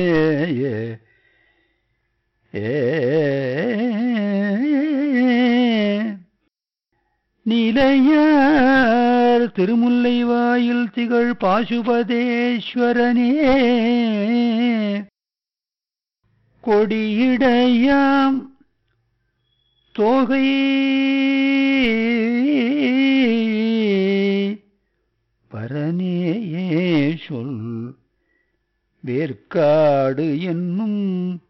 நிலையார் திருமுல்லை வாயில் திகழ் பாசுபதேஸ்வரனே கொடியிடையாம் தோகை பரனேயே சொல் வேர்க்காடு என்னும்